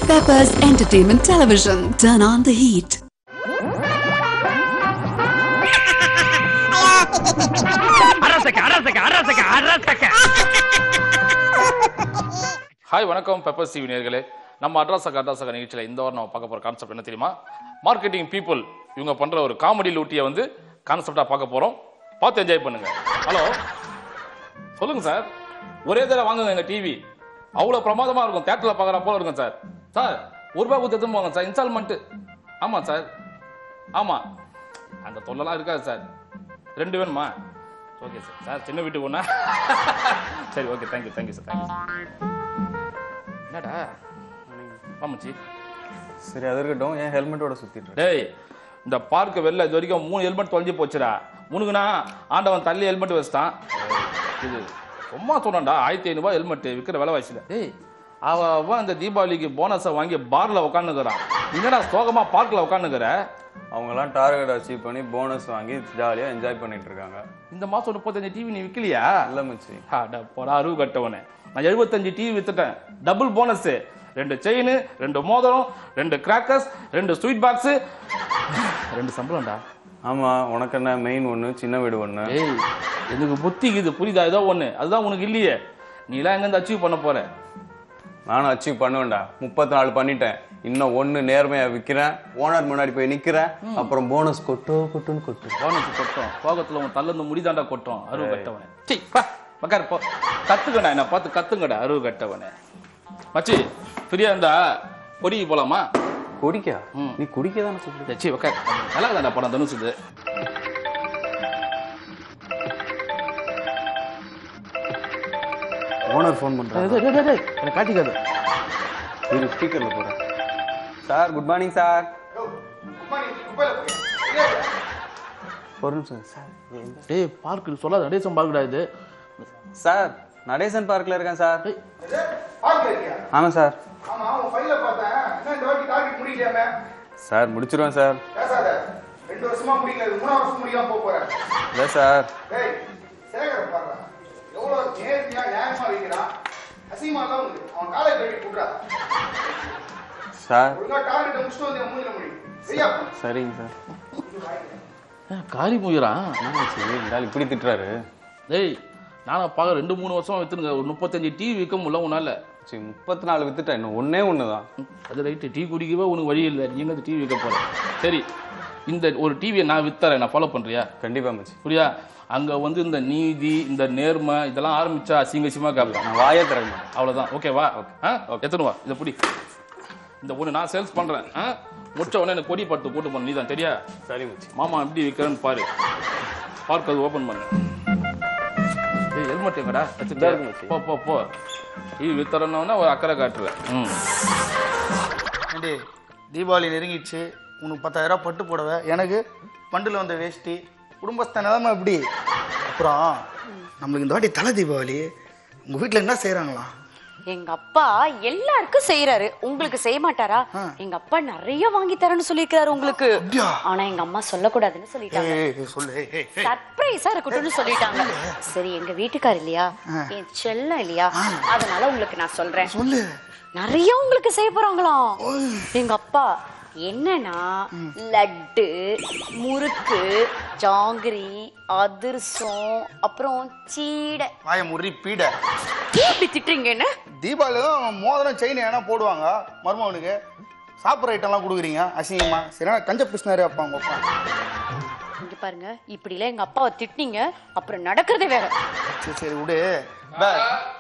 Peppers Entertainment Television. Turn on the heat. அரசக்க அரசக்க அரசக்க அரசக்க ஹாய் வணக்கம் பெப்பர் டிவி நேர்களே நம்ம அட்ராசக அட்ராசக நிகழ்ச்சியில் இந்த வாரம் நம்ம பார்க்க போகிற கான்செப்ட் என்ன தெரியுமா மார்க்கெட்டிங் பீப்புள் இவங்க பண்ணுற ஒரு காமெடி லூட்டியை வந்து கான்செப்டாக பார்க்க போகிறோம் பார்த்து என்ஜாய் பண்ணுங்க ஹலோ சொல்லுங்க சார் ஒரே தடவை வாங்குங்க எங்கள் டிவி அவ்வளோ பிரமாதமாக இருக்கும் தேட்டரில் பார்க்குற போல இருக்கும் சார் சார் ஒரு ரூபாய் கொடுத்து எடுத்துன்னு போங்க சார் இன்ஸ்டால்மெண்ட்டு ஆமாம் சார் ஆமாம் அந்த தொல்லலாம் இருக்காது சார் ரெண்டு வேணுமா ஓகே சார் சார் சின்ன வீட்டுக்கு ஒன்றா சரி okay thank you thank you sir thank you என்னடா ஆமாச்சி சரி அது இருக்கட்டும் ஏன் ஹெல்மெட்டோட சுத்திட்டு இருக்க? டேய் இந்த பார்க்கு வெளில இது வரைக்கும் மூணு ஹெல்மெட் தொலைஞ்சு போச்சுடா முனுக்குனா ஆண்டவன் தள்ளி ஹெல்மெட் வச்சுட்டான் இது சும்மா சொன்னான்டா ஆயிரத்தி ஐநூறுபா ஹெல்மெட் விற்கிற விலைவாசியில் டேய் அவ அவன் இந்த தீபாவளிக்கு போனஸை வாங்கி பார்ல உட்காந்துக்கிறான் என்னடா சோகமா பார்க்ல உட்காந்துக்கிற அவங்கெல்லாம் டார்கெட் அச்சீவ் பண்ணி போனஸ் வாங்கி ஜாலியா என்ஜாய் பண்ணிட்டு இருக்காங்க இந்த மாசம் முப்பத்தஞ்சு டிவி நீ விற்கலையா இல்ல மச்சி அட போடா அருவு கட்டவனே நான் எழுபத்தஞ்சு டிவி வித்துட்டேன் டபுள் போனஸ் ரெண்டு செயின் ரெண்டு மோதிரம் ரெண்டு கிராக்கர்ஸ் ரெண்டு ஸ்வீட் பாக்ஸ் ரெண்டு சம்பளம்டா ஆமா உனக்கு என்ன மெயின் ஒண்ணு சின்ன வீடு ஒண்ணு ஏய் எனக்கு புத்தி இது புரியுதா ஏதோ ஒண்ணு அதுதான் உனக்கு இல்லையே நீ எல்லாம் எங்க அச்சீவ் பண்ண போற நானும் அச்சீவ் பண்ணுவேன்டா முப்பத்தி நாலு பண்ணிட்டேன் இன்னும் ஒண்ணு நேர்மையா விக்கிறேன் ஓனர் முன்னாடி போய் நிக்கிறேன் அப்புறம் போனஸ் கொட்டோ கொட்டுன்னு கொட்டு போனஸ் கொட்டும் போகத்துல உன் தள்ள இருந்து முடிதாண்டா கொட்டும் அருவு கட்டவனே சீ பா மக்கார் போ கத்துக்கடா என்ன பார்த்து கத்துங்கடா அருவு கட்டவனே மச்சி ஃப்ரீயா இருந்தா பொடி போலாமா குடிக்கா ம். நீ குடிக்க தானே சொல்லி சரி உக்கார் நல்லா தான்டா படம் தனுசுது ஓனர் ஃபோன் பண்றாரு எனக்கு காட்டிக்காது இரு ஸ்பீக்கர்ல போறேன் சார் குட் மார்னிங் சார் ஒரு நிமிஷம் சார் டேய் பார்க்கு சொல்லாத நடேசம் பார்க்கடா இது சார் நடேசன் பார்க்ல இருக்கேன் சார் டேய், ஆமா சார் ஆமா உன் ஃபைல பார்த்தேன் என்ன இந்த வாட்டி டார்கெட் முடிக்கலையாமே சார் முடிச்சிருவேன் சார் பேசாத ரெண்டு வருஷமா முடிக்கல இது மூணாவது வருஷம் முடிக்காம போக போறேன் இல்லை சார் டேய் சேகர பாரு எவ்வளவு நேர்மையா நியாயமா வைக்கிறான் அசிங்கமா தான் உனக்கு அவன் காலேஜ் கட்டி கூட்டா சார் ஒழுங்கா டார்கெட் முடிச்சுட்டு வந்து என் மூஞ்சில முடி சரியா சரிங்க சார் காரி முயரா என்னாச்சு இந்த ஆள் இப்படி திட்டுறாரு டேய் நானா பார்க்க ரெண்டு மூணு வருஷமா வித்துருங்க ஒரு முப்பத்தஞ்சு டீ விற்க முடியல உன்னால சரி முப்பத்தி நாலு வித்துட்டேன் இன்னும் ஒண்ணே ஒன்று தான் அது ரைட்டு டீ குடிக்கவே உனக்கு வழி இல்லை நீங்க அந்த டீ விற்க போற சரி இந்த ஒரு டிவியை நான் வித்தரேன் நான் ஃபாலோ பண்றியா கண்டிப்பா மச்சி புரியா அங்க வந்து இந்த நீதி இந்த நேர்மை இதெல்லாம் ஆரம்பிச்சா அசிங்க அசிங்கமா கேட்பேன் நான் வாயே திறக்க மாட்டேன் அவ்வளவுதான் ஓகேவா ஆ எத்தனை வா இதை புடி இந்த ஒண்ணு நான் சேல்ஸ் பண்றேன் ஆ முடிச்ச உடனே எனக்கு கொடி பட்டு கூட்டு போன நீ தான் தெரியா சரி மச்சி மாமா எப்படி விற்கிறேன்னு பாரு பார்க் அது ஓபன் பண்ணு ஏய் ஹெல்மெட் எங்கடா இதா இருக்கு மச்சி. போ போ போ இது வித்தரணும்னா ஒரு அக்கறை காட்டுறேன் ம் ஏண்டி தீபாவளி நெருங்கிடுச்சு உனக்கு பத்தாயிரம் பட்டு புடவை எனக்கு பண்டில் வந்த வேஷ்டி குடும்பஸ்த நிலைமை எப்படி அப்புறம் நம்மளுக்கு இந்த வாட்டி தலை தீபாவளி உங்கள் வீட்டில் என்ன செய்கிறாங்களாம் எங்க அப்பா எல்லாருக்கும் செய்யறாரு உங்களுக்கு செய்ய மாட்டாரா எங்க அப்பா நிறைய வாங்கி தரேன்னு சொல்லியிருக்காரு உங்களுக்கு அப்படியா? ஆனா எங்க அம்மா சொல்லக்கூடாதுன்னு சொல்லிட்டாங்க ஏய், ஏய், சொல்லு ஏய், ஏய், ஏய். சர்ப்ரைஸா இருக்கட்டும்னு சொல்லிட்டாங்க சரி எங்க வீட்டுக்கார் இல்லையா என் செல்லம் இல்லையா அதனால உங்களுக்கு நான் சொல்றேன் சொல்லு நிறைய உங்களுக்கு செய்ய போறாங்களாம் எங்க அப்பா என்னன்னா லட்டு முறுக்கு ஜாங்கிரி அதிர்சம் அப்புறம் சீடை வாய முறி பீடை ஏன் இப்படி திட்டுறீங்க என்ன தீபாவளி தான் மோதிரம் செயின் ஏன்னா போடுவாங்க மருமகனுக்கு சாப்பிட்ற ஐட்டம்லாம் கொடுக்குறீங்க அசிங்கமா சரியான கஞ்ச பிஸ்னாரு அப்பா உங்க அப்பா இங்க பாருங்க இப்படிலாம் எங்க அப்பாவை திட்டினீங்க அப்புறம் நடக்கிறதே வேற சரி சரி விடு பா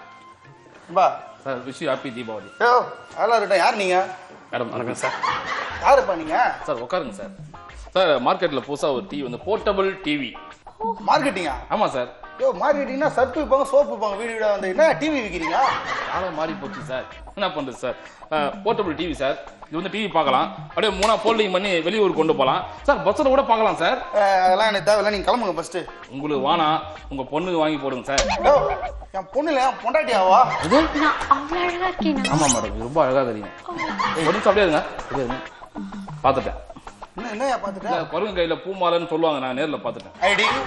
பா சார் விஷ் ஹாப்பி தீபாவளி ஏ அதெல்லாம் இருக்கட்டும் யார் நீங்க மேடம் வணக்கம் சார் யாருப்பா நீங்க சார் உட்காருங்க சார் சார் மார்க்கெட்டில் புதுசாக ஒரு டிவி வந்து போர்ட்டபிள் டிவி மார்க்கெட்டிங்கா ஆமாம் சார் யோ மார்க்கெட்டிங்னா சர்ப்பு விற்பாங்க சோப்பு விற்பாங்க வீடு வீடாக வந்து என்ன டிவி விற்கிறீங்க காலம் மாறி போச்சு சார் என்ன பண்ணுறது சார் போர்ட்டபிள் டிவி சார் இது வந்து டிவி பார்க்கலாம் அப்படியே மூணா ஃபோல்டிங் பண்ணி வெளியூர் கொண்டு போகலாம் சார் பஸ்ஸில் கூட பார்க்கலாம் சார் அஹ், அதெல்லாம் எனக்கு தேவையில்ல நீங்க கிளம்புங்க ஃபர்ஸ்ட் உங்களுக்கு வானா உங்கள் பொண்ணுக்கு வாங்கி போடுங்க சார் யோ என் பொண்ணுல என் பொண்டாட்டியாவா நான் அவ்வளவு அழகா இருக்கேனா ஆமாம் மேடம் இது ரொம்ப அழகாக தெரியும் ஒரு நிமிஷம் அப்படியே இருங்க அப்படியே இருங்க பார்த்துட்டேன் என்ன என்னையா பார்த்துட்டேன் இல்லை குரங்கு கையில் பூமாலைன்னு சொல்லுவாங்க நான் நேரில் பார்த்துட்டேன் ஐடி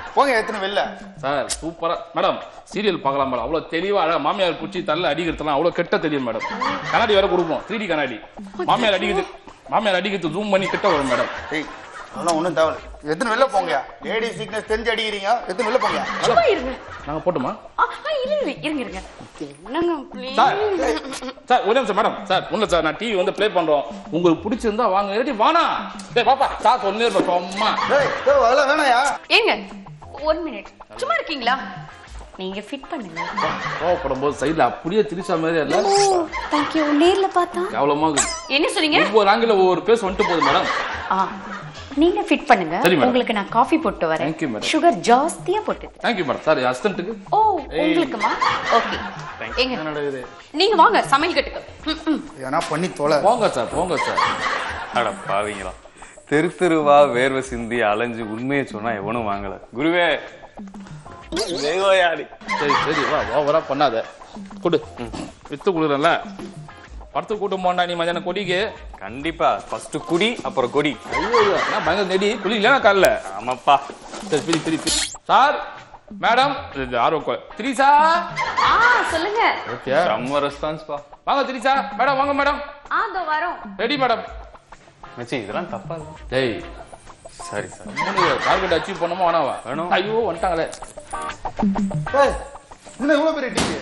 போங்க எத்தனை வெளில சார் சூப்பரா மேடம் சீரியல் பார்க்கலாம் மேடம் அவ்வளவு தெளிவா அழகா மாமியார் குச்சி தள்ள அடிக்கிறதுலாம் அவ்வளவு கெட்ட தெரியும் மேடம் கண்ணாடி வேற கொடுப்போம் 3D கண்ணாடி மாமியார் அடிக்குது மாமியார் அடிக்கிறது ஜூம் பண்ணி கிட்ட வரும் மேடம் ஏய் அதெல்லாம் ஒன்றும் தேவை எத்தனை வெளில போங்க லேடி சீக்னஸ் தெரிஞ்சு அடிக்கிறீங்க எத்தனை வெளில போங்க சும்மா இருங்க நாங்க போட்டுமா ஆ, ஆ, இருங்க இருங்க இருங்க என்னங்க சார் please. சார் ஒரு நிமிஷம் மேடம் சார் ஒண்ணு சார் நான் டிவி வந்து ப்ளே பண்றோம் உங்களுக்கு பிடிச்சிருந்தா வாங்க இல்லாட்டி வானா டேய் பாப்பா சார் சொன்னே இருப்ப சும்மா ஏய் ஏய், அதெல்லாம் வேணாயா ஏங்க ஒன் மினிட் சும்மா இருக்கீங்களா நீங்க ஃபிட் பண்ணுங்க கோவப்படும் போது சைடுல அப்படியே திரிச்சா மாதிரி இல்ல ஓ தேங்க்யூ நேர்ல பார்த்தா கேவலமா இருக்குது. என்ன சொன்னீங்க ஒவ்வொரு ஆங்கில ஒவ்வொரு பேஸ் வந்துட்டு போகுது மேடம் ஆ நீங்க ஃபிட் பண்ணுங்க சரி, madam. உங்களுக்கு நான் காஃபி போட்டு வரேன் Thank you, madam. சுகர் ஜாஸ்தியா போட்டு தேங்க்யூ மேடம் சார் அசிஸ்டன்ட்டுக்கு ஓ உங்களுக்குமா ஓகே ஏங்க என்ன நடக்குது நீங்க வாங்க சமையல் கட்டுக்கு ம், ம். ஏன்னா பண்ணி தொலை போங்க சார் போங்க சார் அட பாவீங்களா தெரு தெருவா வேர்வை சிந்தி அலைஞ்சு உண்மையை சொன்னா எவனும் வாங்கல குருவே தேவயாடி சரி சரி வா ஓவரா பண்ணாத கொடு வித்து கொடுக்குறேன்ல படத்துக்கு கூட்டம் போண்டா நீ மதியானம் கொடிக்கு கண்டிப்பா ஃபர்ஸ்ட் குடி அப்புறம் கொடி ஐயோ ஐயோ, என்ன பயங்கர நெடி குளி இல்லைனா காலைல ஆமாப்பா சரி பிரி பிரி பிரி சார் மேடம் இது ஆர்வம் கொலை திரிசா ஆ சொல்லுங்க ஓகே செம்ம ரெஸ்பான்ஸ்பா வாங்க திரிசா மேடம் வாங்க மேடம் ஆ இதோ வரோம் ரெடி மேடம் மச்சி இதெல்லாம் தப்பா இல்ல? டேய் சரி சார் மூணு டார்கெட் அச்சீவ் பண்ணணுமா வேணாவா வேணும். ஐயோ வந்துட்டாங்களே ஏய் என்ன இவ்வளோ பெரிய டிவி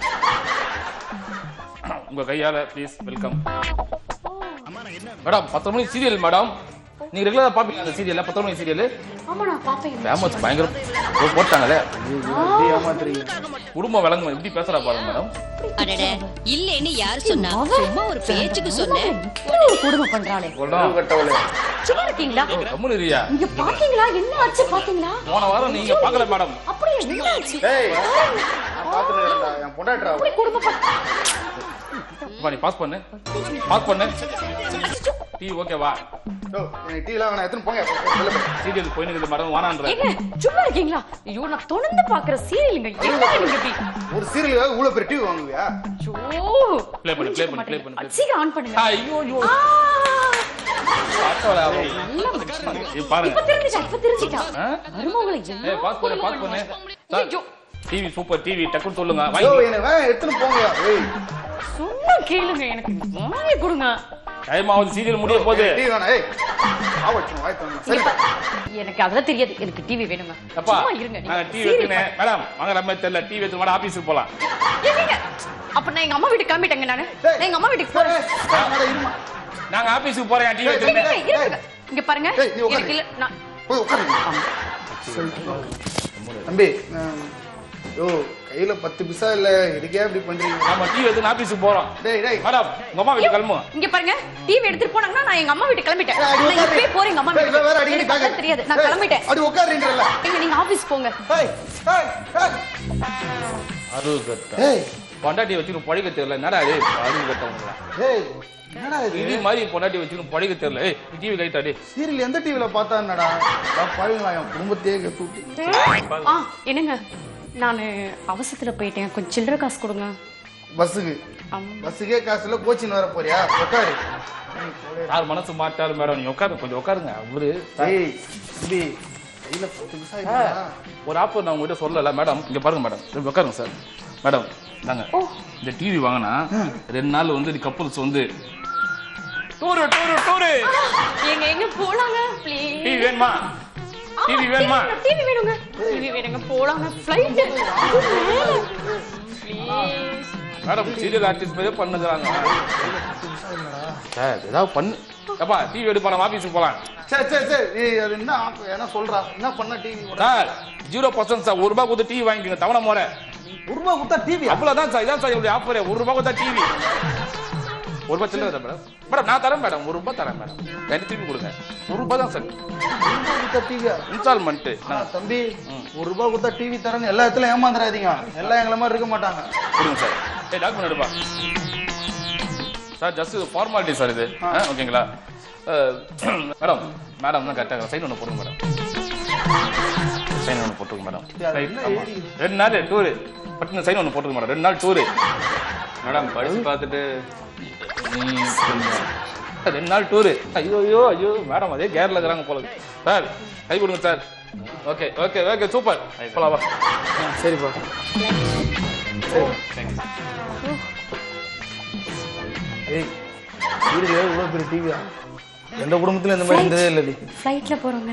உங்க கையால ப்ளீஸ் வெல்கம் மேடம் பத்து மணி சீரியல் மேடம் நீங்க ரெகுலரா பாப்பீங்க அந்த சீரியல்ல பத்து மணி சீரியல் ஆமா நான் பாப்பேன் ஃபேமஸ் பயங்கரம் ஓ, போட்டாங்களே குடும்பம் விளங்கும் எப்படி பேசுறா பாருங்க மேடம் அடட இல்லைன்னு யார் சொன்னா சும்மா ஒரு பேச்சுக்கு சொன்னேன் இப்படி ஒரு கொடுமை பண்றாளே சும்மா இருக்கீங்களா கம்முனு இருயா இங்க பாத்தீங்களா என்ன ஆச்சு பாத்தீங்களா போன வாரம் நீங்க பார்க்கல மேடம் அப்படியே என்ன ஆச்சு ஏய் நான் பார்த்துட்டு இருக்கேன்டா என் பொண்டாட்டுறா இப்படி கொடுமை பண் அப்பா, நீ பாஸ் பண்ணு பாஸ் பண்ணு டீ ஓகேவா யோ எனக்கு டீலாம் வேணாம் எத்தனை போங்க வெளில போங்க. சீரியல் போயினுக்குது மேடம் வானான்ற ஏங்க சும்மா இருக்கீங்களா ஐயோ நான் தொடர்ந்து பாக்குற சீரியலுங்க என்ன நீங்க இப்படி ஒரு சீரியலுக்காக இவ்வளோ பெரிய டிவி வாங்குவியா ஐயோ Play பண்ணு, play பண்ணு, play பண்ணு, play பண்ணு. சீக்கிரம் ஆன் பண்ணுங்க ஐயோ ஐயோ ஆ, பார்க்கல அவ. எல்லாம் முடிச்சுட்டாங்க. இது பாருங்க இப்ப தெரிஞ்சுட்டா இப்ப தெரிஞ்சுட்டா ஆ? மருமகளை ஏய் என்ன பாஸ் பண்ணு பாஸ் பண்ணு சார் ஐயோ, டிவி சூப்பர் டிவி டக்குன்னு சொல்லுங்க யோ வாங்கி எனக்கு வேணாம் எடுத்துன்னு போங்கயா ஏய் சொன்னா கேளுங்க எனக்கு வாங்கி கொடுங்க டைம் ஆகுது சீரியல் முடிய போகுது டிவி வேணாம் ஏய் ஆவட்டும் வாய் தரணும் சரி இப்ப எனக்கு அதெல்லாம் தெரியாது எனக்கு டிவி வேணுங்க அப்பா சும்மா இருங்க நீங்க. நாங்க டிவி serial எடுத்துனேன் மேடம் வாங்க நம்ம தெரியல டிவி எடுத்து மேடம் ஆபீஸுக்கு போலாம் என்னங்க? அப்ப நான் எங்க அம்மா வீட்டுக்கு கிளம்பிட்டேங்க நானு நான் எங்க அம்மா வீட்டுக்கு போறேன் இருமா நாங்க ஆபீஸுக்கு போறேன் டிவி ஏய், எடுத்து ஏய், இருங்க, இருங்க. இங்க பாருங்க ஏய், நீ உட்காரு. எனக்கு இல்ல நான் போய் உட்காருங்க தம்பி நான் யோ கையில பத்து பிசா இல்ல இதுக்கே இப்படி பண்றீங்க நம்ம டிவி எடுத்து ஆபீஸுக்கு போறோம் டேய் டேய் மேடம் உங்க அம்மா வீட்டுக்கு கிளம்புங்க இங்க பாருங்க டிவி எடுத்துட்டு போனாங்கன்னா நான் எங்க அம்மா வீட்டுக்கு கிளம்பிட்டேன் ஏய், அடி நான் உட்காரு. இப்பவே போறேன் எங்க அம்மா டேய், இவன் வேற வீட்டுக்கு அடிக்கடி எனக்கு அதெல்லாம் பேக்க- தெரியாது நான் டேய், கிளம்பிட்டேன் அடி உட்காருன்றல எங்க நீங்க ஆபீஸ் போங்க ஏய் ஏய் ஏய் அருள் கட்ட ஏய் பொண்டாட்டி வச்சுன்னு பழிக்க தெரியல என்னடா இது அருள் கட்டவங்களா ஏய் என்னடா இது இது மாதிரி பொண்டாட்டி வச்சுன்னு பழிக்க தெரியல ஏய் டிவி லைட் அடி சீரியல் எந்த டிவில பார்த்தா என்னடா பாருங்களா என் குடும்பத்தையே கெட்டு விட்டு ஆ என்னங்க நான் அவசரத்துல போயிட்டேன் கொஞ்சம் சில்லறை காசு கொடுங்க பஸ்ஸுக்கு ஆமா. பஸ்ஸுக்கே காசு இல்ல கோச்சிங் வர போறியா உட்காரு யார் மனசு மாட்டாரு மேடம் நீங்க உட்காருங்க கொஞ்சம் உட்காருங்க அவரு ஏய் தம்பி கையில பத்து பிசா இல்லையா ஒரு ஆஃபர் நான் உங்ககிட்ட சொல்லல மேடம் இங்க பாருங்க மேடம் இங்க உட்காருங்க சார் மேடம் நாங்க இந்த டிவி வாங்கினா ரெண்டு நாள் வந்து கப்பல்ஸ் வந்து டூரு டூரு டூரு எங்க எங்க போலாங்க ப்ளீஸ் டிவி வேணுமா டிவி வேணுமா டிவி வேணுங்க டிவி வேணுங்க போலாங்க flight please madam serial artist பேரே பண்ணுறாங்க சார் ஏதாவது பண்ணு அப்பா டிவி எடுப்பா நம்ம ஆஃபீஸுக்கு போகலாம் சரி சரி சரி ஏய், அது என்ன ஆப் என்ன சொல்றா என்ன பண்ண TV sir zero percent sir ஒரு ரூபாய் கொடுத்து டிவி வாங்கிக்கோங்க தவணை முறை ஒரு ரூபா கொடுத்தா டிவி அவ்வளோதான் சார் இதான் சார் என்னுடைய ஆஃபர் ஒரு ரூபாய் கொடுத்தா டிவி ஒரு ரூபாய் சில்லறை மேடம் மேடம் நான் தரேன் மேடம் ஒரு ரூபாய் தரேன் மேடம் ரெண்டு திருப்பி கொடுங்க ஒரு ரூபாய் தான் சார் கொடுத்தா டிவியா இன்ஸ்டால்மெண்ட்டு தம்பி ஒரு ரூபா கொடுத்தா டிவி தரேன்னு எல்லா இடத்துலயும் ஏமாந்துடாதீங்க எல்லாம் எங்களை மாதிரி இருக்க மாட்டாங்க கொடுங்க சார் ஏய் டாக்குமெண்ட் எடுப்பா சார் ஜஸ்ட் ஃபார்மாலிட்டி சார் இது ஆ, ஓகேங்களா அஹ், மேடம் மேடம் தான் கரெக்டாக சைன் ஒன்று போடுங்க மேடம் சைன் ஒன்று போட்டுருங்க மேடம் ரைட் ஆமாம் ரெண்டு நாள் டூரு பட்டு சைன் ஒன்று போட்டுருங்க மேடம் ரெண்டு நாள் டூரு மேடம் படிச்சு பார்த்துட்டு நீ ரெண்டு நாள் டூரு ஐயோ ஐயோ ஐயோ மேடம் அதே கேரில் இருக்கிறாங்க போல இருக்கு. சார் கை கொடுங்க sir okay okay okay super போலாம் வா ஆ, சரிப்பா ஏய் வீடுல இவ்வளோ பெரிய டிவியா எந்த குடும்பத்துல இந்த மாதிரி இருந்ததே இல்லடி ஃப்ளைட்ல போறோங்க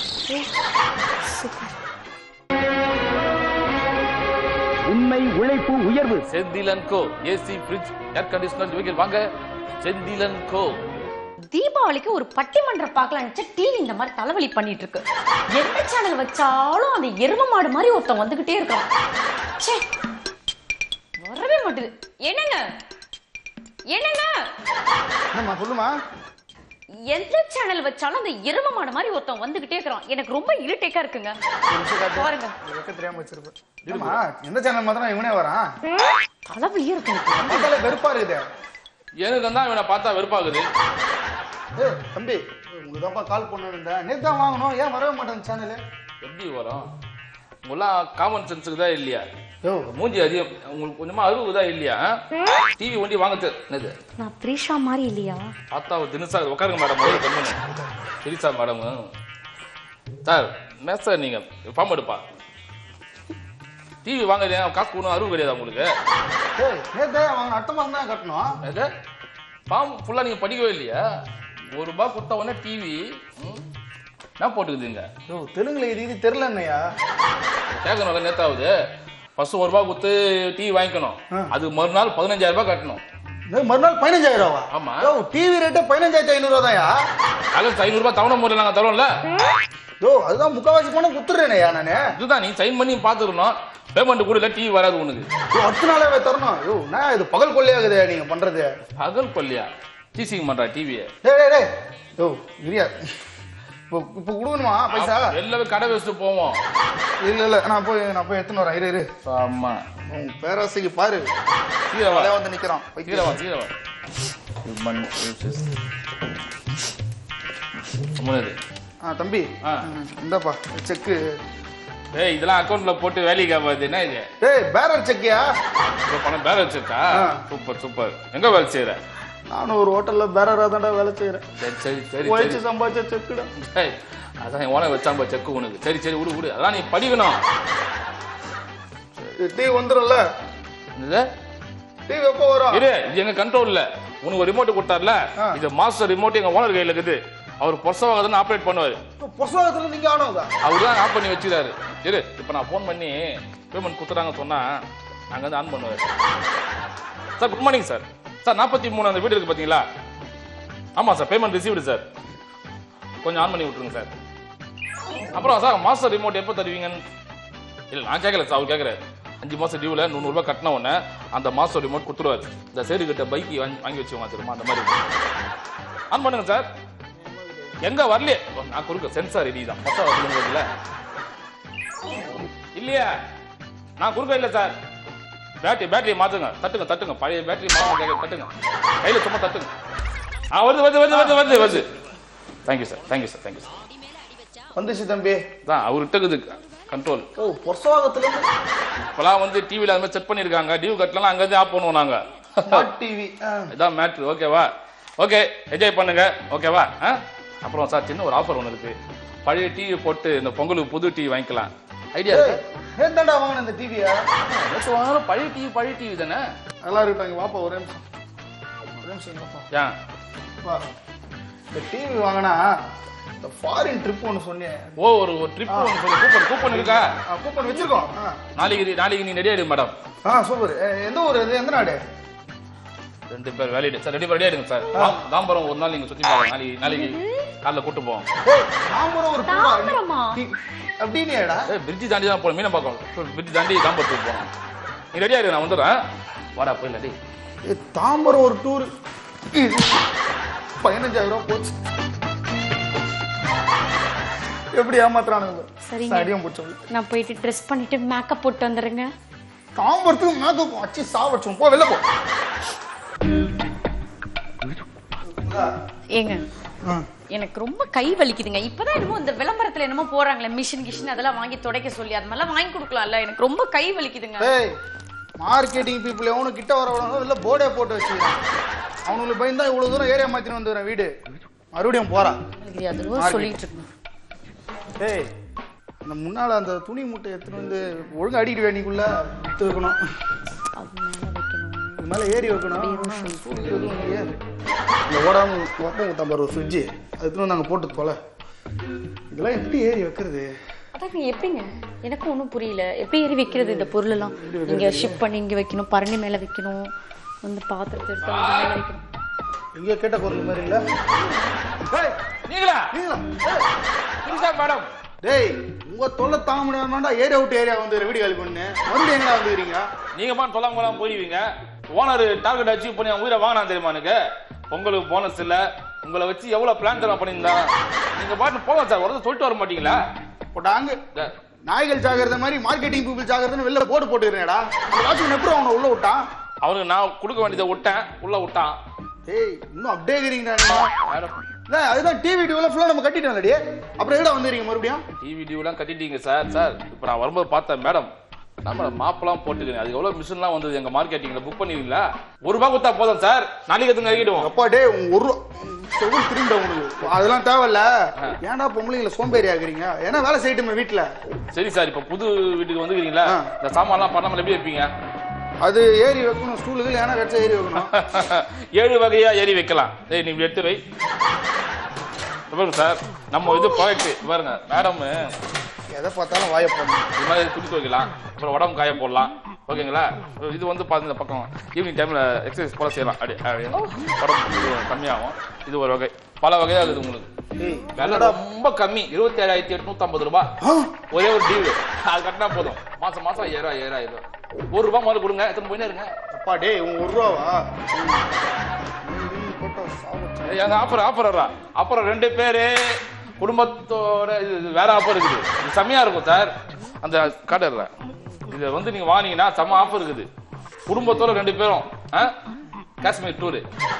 உண்மை உழைப்பு உயர்வு Senthilan co AC fridge air conditioner இவைகள் வாங்க செந்திலன் கோ தீபாவளிக்கு ஒரு பட்டிமன்றம் பார்க்கலாம் டிவி இந்த மாதிரி தலைவலி பண்ணிட்டு இருக்கு எந்த சேனல் வச்சாலும் அந்த எரும மாடு மாதிரி ஒருத்தன் வந்துகிட்டே இருக்கான் ச்சே வரவே மாட்டுது என்னங்க என்னங்க என்னம்மா சொல்லுமா எந்த சேனல் வச்சாலும் அந்த எரும மாடு மாதிரி ஒருத்தன் வந்துகிட்டே இருக்கிறான் எனக்கு ரொம்ப இரிட்டேக்கா இருக்குங்க பாருங்க வைக்க தெரியாம வச்சிருப்பேன் ஏம்மா எந்த சேனல் மாத்திரம் இவனே வரான் தலைவலியே இருக்கு எனக்கு. பார்த்தாலே வெறுப்பா இருக்குது எனக்கு தான் இவனை பார்த்தா வெறுப்பாகுது ஏய் தம்பி உங்களுக்கு தான்ப்பா கால் பண்ண இருந்தேன் நேத்து தான் வாங்கணும் ஏன் வரவே மாட்டேன் சேனலு எப்படி வரும் உங்களாம் காமன் சென்ஸுக்கு தான் இல்லையா யோ மூஞ்சி அதிகம் உங்களுக்கு கொஞ்சமா அறிவு தான் இல்லையா டிவி வண்டி வாங்க தெ- என்னது நான் த்ரீஷா மாதிரி இல்லையா பார்த்தா ஒரு தினசா உட்காருங்க மேடம் முதல்ல கம்முனு திரிசா மேடம் சார் என்ன சார் நீங்க ஃபார்ம் எடுப்பா டிவி வாங்க காசு கொடுக்கணும் அறிவு கிடையாது உங்களுக்கு ஏய் நேத்து வாங்க அடுத்த மாதம் தான் கட்டணும் அது ஃபார்ம் ஃபுல்லாக நீங்கள் படிக்கவே இல்லையா ஒரு ரூபாய் கொடுத்த உடனே டிவி என்ன போட்டுக்குதுங்க யோ தெலுங்குல இது இது தெரியல என்னையா கேட்கணும்ல நேத்தாவது ஃபர்ஸ்ட் ஒரு ரூபாய் கொடுத்து டிவி வாங்கிக்கணும் அது மறுநாள் பதினஞ்சாயிரம் ரூபாய் கட்டணும் இது மறுநாள் பதினஞ்சாயிரம் ரூபாவா ஆமா. யோ டிவி ரேட்டு பதினஞ்சாயிரத்தி ஐநூறு தான்யா காலேஜ் ஐநூறுரூபா தவணை முறையில் நாங்கள் தரோம்ல யோ அதுதான் முக்காவாசி பணம் குத்துறேனையா நானு இதுதான் நீ சைன் பண்ணி பார்த்துக்கணும் பேமெண்ட் கூட இல்லை டிவி வராது உனக்கு யோ அடுத்த நாளாவே தரணும் யோ நான் இது பகல் கொள்ளையாகுது நீங்க பண்றது பகல் கொல்லியா டீசிங் பண்ணுறா டிவியை டேய் டேய் டேய் யோ இரியா இப்போ இப்போ கொடுக்கணுமா பைசா வெளிலவே கடை வச்சுட்டு போவோம் இல்ல இல்ல நான் போய் நான் போய் எடுத்துன்னு வரேன் இரு இரு ஆமா உன் பேராசைக்கு பாரு கீழே வா தலையா வந்து நிக்கிறான் கீழே வா கீழே வா Human uses. சும்மாரு. ஆ தம்பி ஆ. ம், இந்தாப்பா செக்கு ஏய் இதெல்லாம் அக்கௌண்ட்ல போட்டு வேலைக்கு ஆகாது என்ன இது டேய் பேரர் செக்கியா இப்போ பணம் பேலன்ஸ் இருக்கா ஆ. சூப்பர் சூப்பர் எங்க வேலை செய்யற நானும் ஒரு ஹோட்டல்ல பேரரா தான்டா வேலை செய்யறேன் சரி சரி சரி உழைச்சு சரி சம்பாதிச்ச செக்குடா ஏய், அதான் என் ஓனர் வச்சாம்பா செக்கு உனக்கு சரி சரி விடு விடு அதான் நீ படிக்கணும் டீ வந்துடும்ல இது டீ எப்போ வரும் இரு இது எங்க கண்ட்ரோல்ல உனக்கு ஒரு ரிமோட் கொடுத்தாருல ஆ. இது மாஸ்டர் ரிமோட் எங்க ஓனர் கையில இருக்குது அவர் பொசவாக தான் ஆப்ரேட் பண்ணுவாரு புஸ்தகத்துல நீங்க ஆனவங்க அவர் தான் ஆஃப் பண்ணி வச்சுக்கிறாரு இரு இப்போ நான் ஃபோன் பண்ணி பேமெண்ட் கொடுத்துறாங்க சொன்னா அங்க வந்து ஆன் பண்ணுவார் sir good morning sir sir நாற்பத்தி மூணு அந்த வீடு இருக்கு பார்த்தீங்களா ஆமாம் சார் பேமெண்ட் ரிசீவ்டு சார் கொஞ்சம் ஆன் பண்ணி விட்ருங்க சார் அப்புறம் சார் மாஸ்டர் ரிமோட் எப்போ தருவீங்கன்னு இல்லை நான் கேட்கல சார் அவர் கேட்குறாரு அஞ்சு மாதம் டியூவில் நூறுரூபா கட்டின உடனே அந்த மாஸ்டர் ரிமோட் கொடுத்துருவாரு இந்த சேரு கிட்ட பைக்கு வாங்கி வாங்கி வச்சுக்கோங்க தெரியுமா அந்த மாதிரி ஆன் பண்ணுங்க சார் எங்க வரலையே ஓ, நான் குறுக்க சென்சார் ரெடி தான் மொத்தம் வருதுல இல்லையா நான் குறுக்க இல்லை சார் பேட்டரி பேட்டரியை மாத்துங்க தட்டுங்க தட்டுங்க பழைய பேட்டரி மாத்துங்க தட்டுங்க கையில சும்மா தட்டுங்க ஆ வருது வருது வருது வருது வருது வருது thank you sir thank you sir thank you sir வந்துச்சு தம்பி தான் அவர்கிட்ட இருக்குது கண்ட்ரோல் ஓ புஸ்தகத்துல இருந்து இப்போலாம் வந்து டிவியில் அது மாதிரி செட் பண்ணியிருக்காங்க டிவி கட்டலாம் அங்கேருந்து ஆஃப் பண்ணுவோம் நாங்கள் ஸ்மார்ட் டிவி இதான் மேட்ரு ஓகேவா ஓகே என்ஜாய் பண்ணுங்க ஓகேவா ஆ அப்புறம் சார் சின்ன ஒரு ஆஃபர் ஒன்று இருக்கு பழைய டிவி போட்டு இந்த பொங்கலுக்கு புது டிவி வாங்கிக்கலாம் ஐடியா இருக்கு நேத்தாண்டா வாங்கின இந்த டிவியா நேற்று வாங்கினாலும் பழைய டிவி பழைய டிவி தானே நல்லா இருக்கட்டும் வாப்பா ஒரே நிமிஷம் ஒரே நிமிஷம் இங்க வாப்பா. ஏன் வா. இந்த டிவி வாங்கினா இந்த ஃபாரின் ட்ரிப் ஒன்று சொன்னேன் ஓ ஒரு ஒரு ட்ரிப் ஒன்று சொல்லி கூப்பன் கூப்பன் இருக்கா கூப்பன் வச்சிருக்கோம் ஆ. நாளைக்கு நாளைக்கு நீ ரெடி ஆயிடு மேடம் ஆ சூப்பர் எந்த ஊர் இது எந்த நாடு ரெண்டு பேர் வேலையிடு சார் ரெடி ரெடி ஆயிடுங்க சார் தாம்- தாம்பரம் ஒரு நாள் நீங்க சுத்தி பாருங்க நாளைக்கு நாளைக்கு காலைல கூட்டு போவோம் ஏய் தாம்பரம் ஒரு பூரா. தாம்பரமா? நீ- அப்படின்னேடா ஏய் பிரிட்ஜ் தாண்டி தான் போகணும் மீனை பார்க்கணும் பிரிட்ஜ் தாண்டி தாம்பரத்துக்கு போகணும் நீ ரெடி ஆயிடு நான் வந்துடுறேன் வாடா போயிடல டேய் ஏய், தாம்பரம் ஒரு டூர் பதினஞ்சாயிரம் ரூபாய் போச்சு எப்படி ஏமாத்துறானுங்க சரிங்க. சரியா போச்சு நான் போயிட்டு ட்ரெஸ் பண்ணிட்டு மேக்கப் போட்டு வந்துடுறேங்க தாம்பரத்துக்கு மேக்கப் வச்சு சாவடிச்சோம் போ வெளில போ ஏங்க எனக்கு ரொம்ப கை வலிக்குதுங்க இப்பதான் என்னமோ இந்த விளம்பரத்துல என்னமோ போறாங்களே மிஷின் கிஷின் அதெல்லாம் வாங்கி துடைக்க சொல்லி அது மாதிரிலாம் வாங்கி கொடுக்கலாம்ல எனக்கு ரொம்ப கை வலிக்குதுங்க ஏய் மார்க்கெட்டிங் பீப்புள் எவனும் கிட்ட வர விடாம வெளில போர்டே போட்டு வச்சுக்கிறான் அவனுங்களுக்கு பயந்தா இவ்வளவு தூரம் ஏரியா மாத்தின்னு வந்துடுறேன் வீடு மறுபடியும் போறான் எனக்கு அது சொல்லிட்டு இருக்கணும் ஏய் இந்த முன்னால அந்த துணி மூட்டை எடுத்துட்டு வந்து ஒழுங்கா அடிக்கிட்டு வேணிக்குள்ள எடுத்து வைக்கணும் இது மேலே ஏறி வைக்கணும் ஆனா, சூடு எதுவும் இல்லையே. இந்த ஓடாம ஒப்பம் ஊத்தாம பாரு ஒரு ஃப்ரிட்ஜு அது எடுத்துட்டு வந்து நாங்கள் போட்டு தொலை இதெல்லாம் எப்படி ஏறி வைக்கிறது அதாங்க எப்படிங்க எனக்கும் ஒன்றும் புரியல எப்படி ஏறி வைக்கிறது இந்த பொருளெல்லாம் இங்க ஷிப் பண்ணி இங்க வைக்கணும் பரணி மேல வைக்கணும் வந்து பாத்திரத்தை எடுத்து அது மேல வைக்கணும் எங்கேயோ கேட்ட குரல் மாதிரி இல்லை நீங்களா நீங்களா புதுசா மேடம் டேய் உங்க தொல்லை தாங்க முடியாமடா ஏரியா விட்டு ஏரியா வந்து வீடு காலி பண்ணு மறுபடியும் எங்கடா வந்துக்கிறீங்க நீங்க பாட்டு தொல்லாம கொள்ளாம போயிருவீங்க ஓனர் டார்கெட் அச்சீவ் பண்ணி அவங்க உயிரை வாங்கினா தெரியுமா எனக்கு பொங்கலுக்கு போனஸ் இல்ல உங்களை வச்சு எவ்வளவு பிளான் தர பண்ணியிருந்தா நீங்க பாட்டு போகலாம் சார் ஒரு சொல்லிட்டு வர மாட்டீங்களா போட்டாங்க இந்த- நாய்கள் ஜாகிரத மாதிரி மார்க்கெட்டிங் பீப்புள் ஜாகிரதன்னு வெளில போட்டு போட்டுக்கிறேடா அந்த வாட்ச்மேன் எப்படி அவனை உள்ள விட்டான் அவனுக்கு நான் கொடுக்க வேண்டியதை விட்டேன் உள்ள விட்டான் ஏய் இன்னும் அப்படியே இருக்கிறீங்கடா நீங்க மேடம் இல்ல அதுதான் டிவி டிவில ஃபுல்லா நம்ம கட்டிட்டோம்லடி அப்புறம் எங்கடா வந்துறீங்க மறுபடியும் டிவி டிவிலாம் கட்டிட்டீங்க சார் சார் இப்போ நான் வரும்போது பார்த்தேன் மேடம் நான் மேடம் மாப்பெல்லாம் போட்டுக்கிறேன் அது எவ்வளோ மிஷின்லாம் வந்தது எங்க மார்க்கெட்டிங்ல புக் பண்ணிருக்கீங்களா ஒரு ரூபாய் கொடுத்தா போதும் சார் நாளைக்கு எடுத்து நறுக்கிடுவோம் அப்பா டேய் உங்க ஒரு செவ்வல் திரும்ப உங்களுக்கு அதெல்லாம் தேவையில்ல ஏன்டா பொம்பளைங்களை சோம்பேறி ஆகுறீங்க ஏன்னா வேலை செய்யட்டுமே வீட்டுல சரி சார் இப்போ புது வீட்டுக்கு வந்துக்கிறீங்களா ஆ. இந்த சாமான்லாம் பண்ணாமல் எப்படி வைப்பீங்க அது ஏறி வைக்கணும் ஸ்டூலுக்கு ஏன்னா வச்சா ஏறி வைக்கணும் ஏழு வகையா ஏறி வைக்கலாம் ஏய் நீ இப்படி எடுத்து வை இங்க பாருங்க சார் நம்ம இது ப்ராஜெக்ட் பாருங்க மேடம் எதை பார்த்தாலும் வாய போடணும் இது மாதிரி துணி துவைக்கலாம் அப்புறம் உடம்பு காய போடலாம் ஓகேங்களா இது வந்து பார்த்து இந்த பக்கம் ஈவினிங் டைம்ல எக்ஸசைஸ் போல செய்யலாம் அப்படி அப்படி. உடம்பு இது கம்மியாகும் இது ஒரு வகை பல வகையா இருக்குது உங்களுக்கு ஏய் விலை ரொம்ப கம்மி இருபத்தி ஏழாயிரத்தி எட்நூத்தி ஐம்பது ரூபாய் ஒரே ஒரு டீவு அது கட்டினா போதும் மாசம் மாசம் ஏழாயிரம் ஏழாயிரம் ஒரு ரூபாய் முதல்ல கொடுங்க எத்தனை போயினே இருங்க அப்பா டேய் உங்க ஒரு ரூபாவா போட்டா சாவச்சு ஏய், அங்க ஆஃபர் ஆஃபர் வரா அப்புறம் ரெண்டு பேரு குடும்பத்தோட இது இது வேற ஆஃபர் இருக்குது இது செம்மையா இருக்கும் சார் அந்த காட்டுறேன் இதை வந்து நீங்க வாங்கினீங்கன்னா செம்ம ஆஃபர் இருக்குது குடும்பத்தோட ரெண்டு பேரும் ஆ? காஷ்மீர் டூரு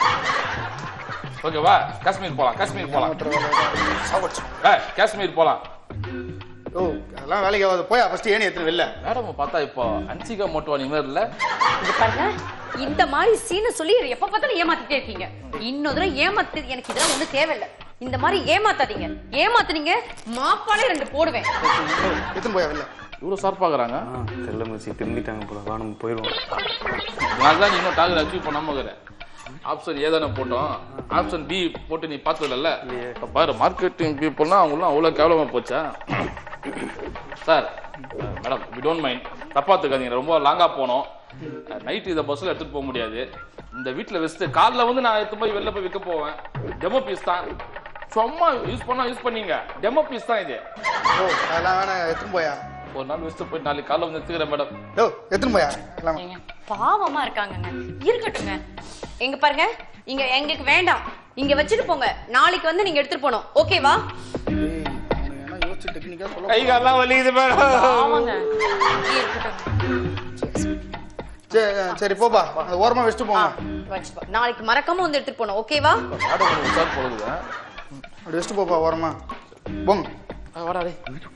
ஓகேவா காஷ்மீர் போலாம் காஷ்மீர் போலாம் சாவச்சு ஏய், காஷ்மீர் போலாம் ஓ அதெல்லாம் வேலைக்கு ஆகாது போயா ஃபர்ஸ்ட் ஏணி எடுத்துட்டு வெளில மேடம் பார்த்தா இப்போ அன்சிகா மோட்டுவானி மாதிரி இல்ல இங்க பாருங்க இந்த மாதிரி சீனை சொல்லி எப்ப பார்த்தாலும் ஏமாத்திட்டே இருக்கீங்க இன்னொரு தடவை ஏமாத்து எனக்கு இதெல்லாம் ஒண்ணு தேவையில்லை இந்த மாதிரி ஏமாத்தாதீங்க ஏமாத்துனீங்க மாப்பாலே ரெண்டு போடுவேன் எடுத்துன்னு போயா வெளில இவ்வளவு ஷார்ப்பாகிறாங்க தெல்ல மச்சி திரும்பிட்டாங்க போல வா நம்ம போயிடுவோம் நான் தான் இன்னும் டார்கெட் அச்சீவ் பண்ணாம இருக்கிறேன் ஆப்ஷன் ஏ தானே போட்டோம் ஆப்ஷன் பி போட்டு நீ பார்த்ததில்ல பாரு மார்க்கெட்டிங் பீப்புள்னா அவங்களாம் அவ்வளோ கேவலமாக போச்சா sir madam we don't mind தப்பா எடுத்துக்காதீங்க ரொம்ப லாங்கா போனோம் நைட்டு இதை பஸ்ஸில் எடுத்துட்டு போக முடியாது இந்த வீட்டில் வச்சுட்டு காலைல வந்து நான் எடுத்து போய் வெளில போய் விற்க போவேன் டெமோ பீஸ் தான் சும்மா யூஸ் பண்ணா யூஸ் பண்ணீங்க டெமோ பீஸ் தான் இது ஓ அதெல்லாம் வேணாம் எடுத்துன்னு போயா ஒரு நாள் வச்சுட்டு போய் நாளைக்கு காலைல வந்து எடுத்துக்கிறேன் மேடம் யோ எடுத்துன்னு போயா எல்லாம் ஏங்க, பாவமா இருக்காங்கங்க இருக்கட்டுங்க எங்க பாருங்க இங்க எங்களுக்கு வேண்டாம் இங்க வச்சுட்டு போங்க நாளைக்கு வந்து நீங்க எடுத்துட்டு போனோம் ஓகேவா ஏய் அவனுக்கு என்ன யோசிச்சு டெக்னிக்கா சொல்ல கை காலெல்லாம் வலிக்குது மேடம் ஆமாங்க இங்கே இருக்கட்டும் சரி சரி போப்பா அந்த ஓரமா வச்சுட்டு போங்க வச்சுப்பா நாளைக்கு மறக்காம வந்து எடுத்துட்டு போனோம் ஓகேவா மேடம் சார் போகுது அப்படி வச்சுட்டு போப்பா ஓரமா போங்க வாடாடே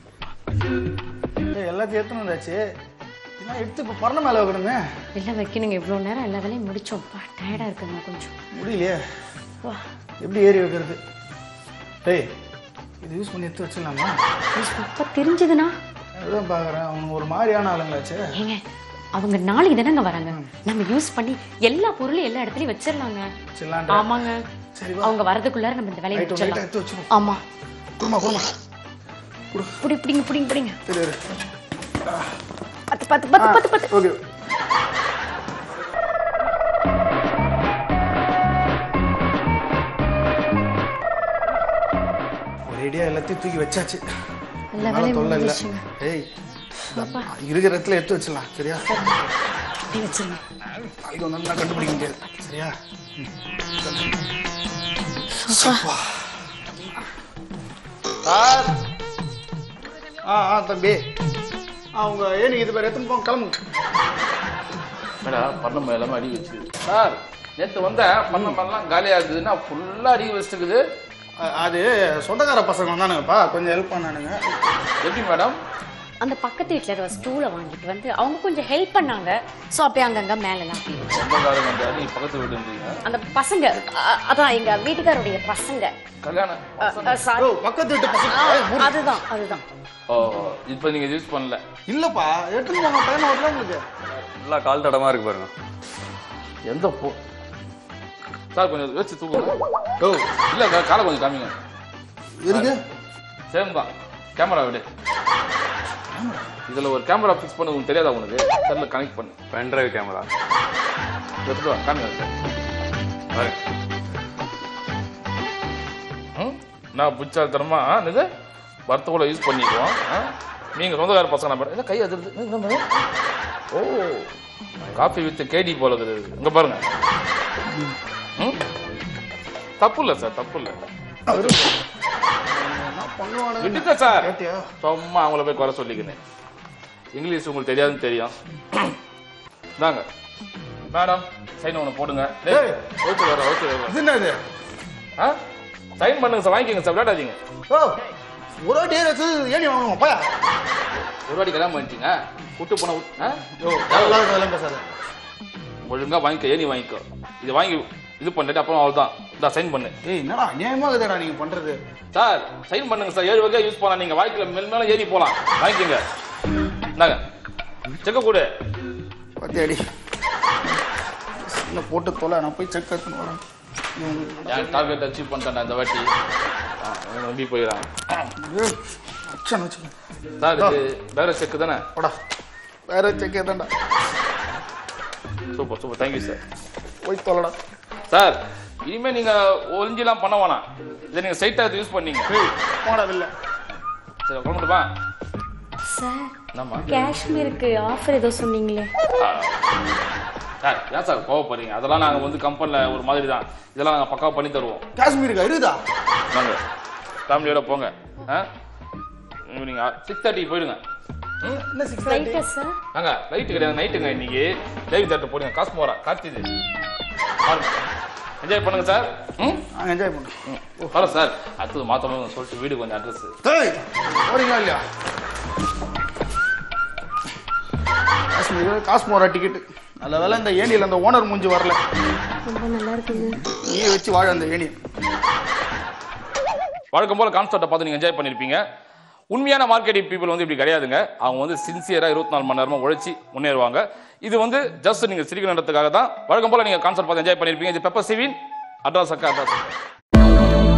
ஏய் எல்லாத்தையும் எடுத்துன்னு வந்தாச்சு இதெல்லாம் எடுத்து இப்போ பரண மேலே வைக்கணுமே இல்லை வைக்கணுங்க இவ்வளோ நேரம் எல்லா வேலையும் முடிச்சோம் டயர்டாக இருக்குங்க கொஞ்சம் முடியலையே வா எப்படி ஏறி வைக்கிறது டேய் இது யூஸ் பண்ணி எடுத்து வச்சிடலாமா அப்போ தெரிஞ்சதுன்னா அதுதான் பார்க்குறேன் அவங்க ஒரு மாதிரியான ஆளுங்களாச்சே ஏங்க அவங்க நாளைக்கு தானங்க வராங்க நம்ம யூஸ் பண்ணி எல்லா பொருளும் எல்லா இடத்துலயும் வச்சிடலாங்க வச்சிடலான்ற. ஆமாங்க சரி வா. அவங்க வரதுக்குள்ளார நம்ம இந்த வேலையை ரைட்டு ரைட்டாக முடிச்சிடலாம் எடுத்து வச்சிருவோம் ஆமா குடுமா குடுமா புடி பிடிங்க பிடிங்க பிடிங்க சரி இரு. பத்து பத்து பத்து பத்து பத்து ஓகே ஒரேடியா எல்லாத்தையும் தூக்கி வச்சாச்சு எல்லா அதனால வேலையும் தொல்லை இல்லை முடிஞ்சிருச்சுங்க ஏய் இருக்கிற இடத்துல எடுத்து வச்சிடலாம் சரியா அப்படியே வச்சிருங்க நாளைக்கு வந்து நான் கண்டுபிடிக்க முடியாது சரியா சோஃபா. சார் ஆ ஆ தம்பி ஆ உங்க ஏனிக்கு இது பேர் எத்தனை போங்க கிளம்புங்க மேடம் பண்ண எல்லாமே அடி வச்சுக்குது சார் நேற்று வந்தேன் பண்ண பண்ணலாம் காலியாக இருக்குதுன்னா ஃபுல்லாக அடி வச்சுருக்குது அ- அது சொந்தக்கார பசங்க வந்தானுங்கப்பா கொஞ்சம் ஹெல்ப் பண்ணானுங்க எப்படி மேடம் அந்த பக்கத்து வீட்டில் இருக்கிற ஸ்டூலை வாங்கிட்டு வந்து அவங்க கொஞ்சம் ஹெல்ப் பண்ணாங்க ஸோ அப்படியே அங்கங்க மேலெல்லாம் அப்படி வச்சு சொந்தக்காரங்க வந்து நீ பக்கத்து வீடுன்றீங்க அந்த பசங்க அ- அதான் எங்க வீட்டுக்காரருடைய பசங்க கல்யாணம் சாரி ஓ, பக்கத்து வீட்டு பசங்க ஏய், மூடு. அதுதான் அதுதான் ஓ இப்போ நீங்க யூஸ் பண்ணல இல்லப்பா எடுத்துட்டு போங்க டைம் ஆகுதுல உங்களுக்கு நல்லா கால் தடமா இருக்கு பாருங்க எந்த போ சார் கொஞ்சம் வச்சு தூக்குங்க ஓ இல்ல இந்த காலை கொஞ்சம் காமிங்க இருக்கு சேம் தான் கேமரா விடு இதுல ஒரு கேமரா ஃபிக்ஸ் பண்ண உங்களுக்கு தெரியாதா உனக்கு செல்ல கனெக்ட் பண்ணு பென்ட்ரைவ் கேமரா எடுத்துட்டு வா காமிங்க சார் பாருங்க ம் நான் புச்சாத்தனமா இது வருத்தக்கூட யூஸ் பண்ணிக்குவோம் ஆ? நீங்க சொந்தக்கார பசங்க நம்ம என்ன கை அதிருது என்ன நம்ம? ஓ காஃபி வித் கேடி போல இருக்குது இங்க பாருங்க ம்? தப்பு இல்லை சார் தப்பு இல்லை பண்ணுவானு விட்டுக்க சார் கேட்டியா சும்மா அவங்கள போய் குறை சொல்லிக்கினேன் இங்கிலீஷ் உங்களுக்கு தெரியாதுன்னு தெரியும் தாங்க மேடம் சைன் ஒன்று போடுங்க ஏய். ஓகே வர ஓகே வர இது என்ன இது ஆ சைன் பண்ணுங்க சார் வாங்கிக்கோங்க சார் விளையாடாதீங்க ஓ ஒரு வாட்டி ஏறி வச்சு ஏணி வாங்கணும் போயா ஒரு வாட்டி கல்யாணம் பண்ணிட்டீங்க விட்டு போன விட்டு- ஆ? ஓ அதெல்லாம் அதெல்லாம் பேசாத ஒழுங்கா வாங்கிக்கோ ஏனி வாங்கிக்கோ இது வாங்கி இது பண்ணிட்டு அப்புறம் அவ்வளோதான் இதான் சைன் பண்ணு ஏய் என்னடா நியாயமா இருக்குதுடா நீங்க பண்றது சார் சைன் பண்ணுங்க சார் ஏழு வகையாக யூஸ் பண்ணலாம் நீங்க வாய்க்கில் மேல் மேலே ஏறி போகலாம் வாங்கிக்கோங்க இந்தாங்க செக்க கொடு பாத்தியாடி என்ன போட்டு தொலை நான் போய் செக் எடுத்துன்னு வரேன் என் டார்கெட் அச்சீவ் பண்ணிட்டேன் இந்த வாட்டி ஆ, இவன் நம்பி போயிடறான் ஏய், அச்சன் வச்சுக்கேன் சார் இது வேற செக்கு தானே போடா வேற செக் ஏதாண்டா சூப்பர் சூப்பர் தேங்க்யூ சார் போய் தொலைடா சார் இனிமே நீங்க ஒளிஞ்சிலாம் பண்ண வேணாம் இதை நீங்க ஸ்ட்ரைட்டா யூஸ் பண்ணீங்க ஏய் போடா வெளில சரி சொல்ல முடியுமா சார் என்னம்மா காஷ்மீருக்கு ஆஃபர் ஏதோ சொன்னீங்களே ஆ. சார் ஏன் சார் கோவப்படுறீங்க அதெல்லாம் நாங்கள் வந்து கம்பெனியில் ஒரு மாதிரி தான் இதெல்லாம் நாங்கள் பக்காவாக பண்ணி தருவோம் காஷ்மீருக்கா இருக்குதா நாங்கள் ஃபேமிலியோட போங்க ஆ ஈவினிங் சிக்ஸ் தேர்ட்டிக்கு போயிடுங்க ம் என்ன சிக்ஸ் ரைட்டா சார் நாங்க லைட்டு கிடையாது நைட்டுங்க இன்னைக்கு லைவ் தேட்டர் போடுங்க காசு போகிறா கார்த்திது என்ஜாய் பண்ணுங்க சார் ம் நான் என்ஜாய் பண்ணுறேன் ம் வரோம் சார் அடுத்தது மாற்றணும் சொல்லிட்டு வீடு கொஞ்சம் அட்ரஸ் டேய் போறீங்களா இல்லையா காஷ்மீர் காஷ்மோரா டிக்கெட் நல்ல வேலை இந்த ஏணியில் அந்த ஓனர் மூஞ்சி வரல ரொம்ப நல்லா இருக்குங்க நீ வச்சு வாழ அந்த ஏணி வழக்கம் போல கான்செப்டை பார்த்து நீங்கள் என்ஜாய் பண்ணியிருப்பீங்க உண்மையான மார்க்கெட்டிங் பீப்புள் வந்து இப்படி கிடையாதுங்க அவங்க வந்து சின்சியராக இருபத்தி நாலு மணி நேரமாக உழைச்சி முன்னேறுவாங்க இது வந்து ஜஸ்ட் நீங்கள் சிரிக்கணுன்றதுக்காக தான் வழக்கம் போல நீங்கள் கான்செப்ட் பார்த்து என்ஜாய் பண்ணியிருப்பீங்க இது பெப்பர் சிவின் அட்ராஸ் அக்கா அட்ராஸ் அக்கா